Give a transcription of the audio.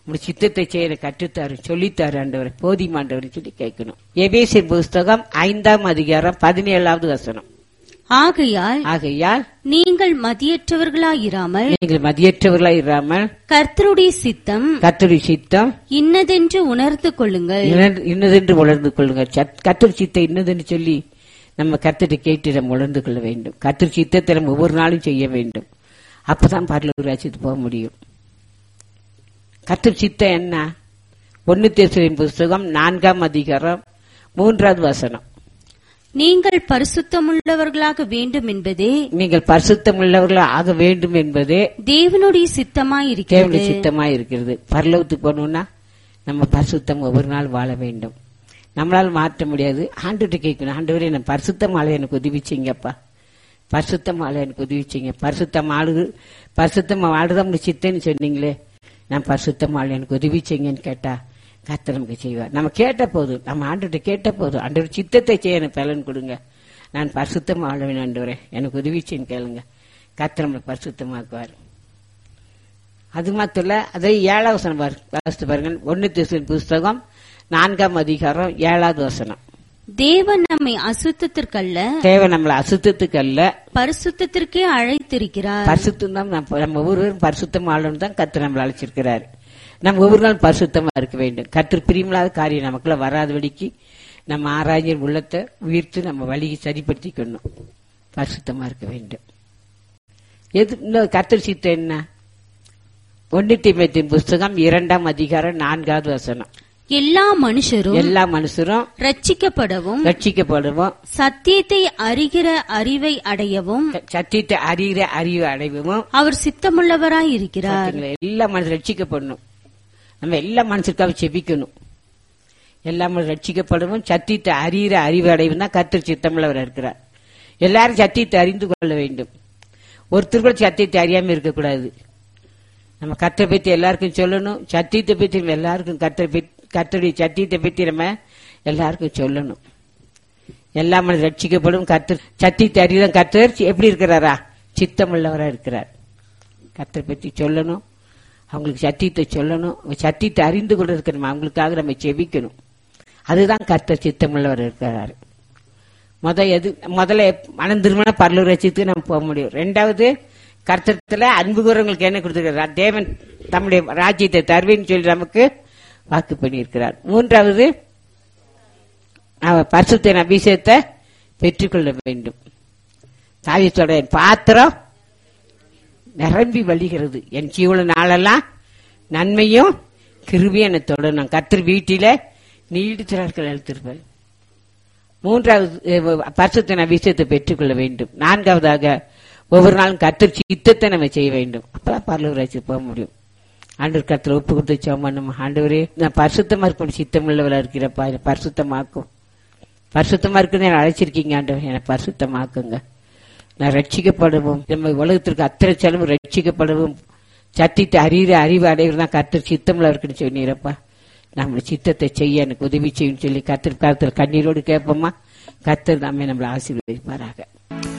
உங்க சித்தத்தை செய்ய கற்றுத்தாரு சொல்லித்தாரு ஆண்டவர் போதிமாண்டவர் சொல்லி கேட்கணும் எபேசியர் புஸ்தகம் ஐந்தாம் அதிகாரம் பதினேழாவது வசனம் ஆகையால் ஆகையால் நீங்கள் மதியற்றவர்களாயிராமல் நீங்கள் மதியற்றவர்களாய் இராமல் கர்த்தருடைய சித்தம் கத்தரி சித்தம் இன்னதென்று உணர்ந்து கொள்ளுங்கள் இன்ன- இன்னதென்று உணர்ந்து கொள்ளுங்க கத்தர் சித்தம் இன்னதென்று சொல்லி நம்ம கத்தரை கேட்டு நம்ம உணர்ந்து கொள்ள வேண்டும் கத்தர் சித்தத்தை நம்ம ஒவ்வொரு நாளும் செய்ய வேண்டும் அப்பதான் பரலூர் ராஜ்யத்துக்கு போக முடியும் கத்தர் சித்தம் என்ன ஒன்னு தேசரின் புஸ்தகம் நான்காம் அதிகாரம் மூன்றாவது வசனம் நீங்கள் பரிசுத்தமுள்ளவர்களாக வேண்டும் என்பதே நீங்கள் பரிசுத்தம் உள்ளவர்களாக ஆக வேண்டும் என்பதே தேவனுடைய சித்தமாயிருக்கிறது தேவனுடைய சித்தமா இருக்கிறது பரலோகத்துக்கு போகணும்னா நம்ம பரிசுத்தம் ஒவ்வொரு நாள் வாழ வேண்டும் நம்மளால மாற்ற முடியாது ஆண்டுகிட்ட கேட்கணும் ஆண்டவரே நான் பரிசுத்தம் ஆள எனக்கு உதவிச்சிங்கப்பா பரிசுத்தம் ஆள எனக்கு உதவிச்சிங்க பரிசுத்தம் ஆளு பரிசுத்தம் ஆளுதான் சித்தன்னு சொன்னீங்களே நான் பரிசுத்தம் ஆள எனக்கு உதவிச்சிங்கன்னு கேட்டா கர்த்தர் நமக்கு செய்வார் நம்ம கேட்ட போதும் நம்ம ஆண்டுகிட்ட கேட்ட போதும் ஆண்டவர் சித்தத்தை செய்ய எனக்கு பலன் கொடுங்க நான் பரிசுத்தம் ஆளுவேன் ஆண்டவரே எனக்கு உதவிச்சின்னு கேளுங்க கர்த்தர் நம்மளை பரிசுத்தமாக்குவார் அது மாத்திரம் இல்ல அதை ஏழாவது வசனம் பாரு வாசித்து பாருங்க ஒன்னு திசுவின் புஸ்தகம் நான்காம் அதிகாரம் ஏழாவது வசனம் தேவன் நம்மை அசுத்தத்திற்கல்ல தேவை நம்மளை அசுத்தத்துக்கு அல்ல பரிசுத்தத்திற்கே அழைத்திருக்கிறார் பரிசுத்தம் தான் நம்ம நம்ம ஒவ்வொருவரும் பரிசுத்தம் ஆளும் தான் கத்து நம்மளை அழைச்சிருக்கிறாரு நம்ம ஒவ்வொரு நாள் பரிசுத்தமா இருக்க வேண்டும் கத்திர பிரியமில்லாத காரியம் நமக்குள்ள வராதபடிக்கு நம்ம ஆராய்ஞர் உள்ளத்தை உயிர்த்து நம்ம வழியை சரிப்படுத்திக்கணும் பரிசுத்தமா இருக்க வேண்டும் எது இன்னும் கத்தர் சித்தம் என்ன ஒன்னு தீமத்தின் புஸ்தகம் இரண்டாம் அதிகாரம் நான்காவது வசனம் எல்லா மனுஷரும் எல்லா மனுஷரும் ரட்சிக்கப்படவும் ரட்சிக்கப்படுவோம் சத்தியத்தை அறிகிற அறிவை அடையவும் சத்தியத்தை அறிகிற அறிவு அடைவோம் அவர் சித்தமுள்ளவராய் இருக்கிறார் பாத்தீங்களா? எல்லா மனுஷன் ரட்சிக்கப்படணும் நம்ம எல்லா மனுஷருக்காக செபிக்கணும் எல்லா மனுஷன் ரட்சிக்கப்படுவோம் சத்தியத்தை அறிகிற அறிவு அடைவும் தான் கர்த்தர் சித்தமுள்ளவர் இருக்கிறார் எல்லாரும் சத்தியத்தை அறிந்து கொள்ள வேண்டும் ஒருத்தர் கூட சத்தியத்தை அறியாம இருக்கக்கூடாது நம்ம கத்தை பத்தி எல்லாருக்கும் சொல்லணும் சத்தியத்தை பத்தி நம்ம எல்லாருக்கும் கத்தை கத்தருடைய சத்தியத்தை பத்தி நம்ம எல்லாருக்கும் சொல்லணும் எல்லா மனிதர் ரட்சிக்கப்படும் கத்தர் சத்தியத்தை அறிதான் கத்தர் எப்படி இருக்கிறாரா சித்தமுள்ளவரா இருக்கிறார் கத்தரை பத்தி சொல்லணும் அவங்களுக்கு சத்தியத்தை சொல்லணும் அவங்க சத்தியத்தை அறிந்து கொண்டு இருக்கணும் அவங்களுக்காக நம்ம செபிக்கணும் அதுதான் கர்த்தர் சித்தமுள்ளவர் இருக்கிறாரு முத எது முதல்ல மனம் திருமண பரலூர் ரசித்துக்கு நம்ம போக முடியும் ரெண்டாவது கர்த்தத்துல அன்பு கூறவங்களுக்கு என்ன கொடுத்திருக்கிறார் தேவன் தம்முடைய ராஜ்யத்தை தருவேன்னு சொல்லி நமக்கு வாக்கு பண்ணியிருக்கிறார் மூன்றாவது அவ பரிசுத்தின் அபிஷேகத்தை பெற்றுக்கொள்ள வேண்டும் தாவித்தோட பாத்திரம் நிரம்பி வழிகிறது என் ஜீவன நாளெல்லாம் நன்மையும் கிருபியும் என்னை தொடரும் கர்த்தர் வீட்டில நீடித்த நாட்கள் அழுத்திருப்பார் மூன்றாவது பரிசுத்தின் அபிஷேகத்தை பெற்றுக்கொள்ள வேண்டும் நான்காவதாக ஒவ்வொரு நாளும் கர்த்தர் சித்தத்தை நம்ம செய்ய வேண்டும் அப்பதான் பரலூராட்சி போக முடியும் ஆண்டவர் கர்த்தர் ஒப்பு கொடுத்து சோம் பண்ணும் ஆண்டவரே நான் பரிசுத்தமா இருக்கணும் சித்தம் உள்ளவளா இருக்கிறப்பா என்னை பரிசுத்தமாக்கும் பரிசுத்தமா இருக்குன்னு என்னை அழைச்சிருக்கீங்க ஆண்டவர் என்னை பரிசுத்தமாக்குங்க நான் ரட்சிக்கப்படுவோம் நம்ம உலகத்திற்கு அத்தனை செலவு ரட்சிக்கப்படுவோம் சத்தியத்தை அறிகிற அறிவு அடைவது தான் கர்த்தர் சித்தம்ல இருக்குன்னு சொன்னீரப்பா நம்மளை சித்தத்தை செய்ய எனக்கு உதவி செய்யும் சொல்லி கர்த்தர் கருத்தில் கண்ணீரோடு கேட்போமா கர்த்தர் நாமே நம்மளை ஆசீர்வதிப்பாராக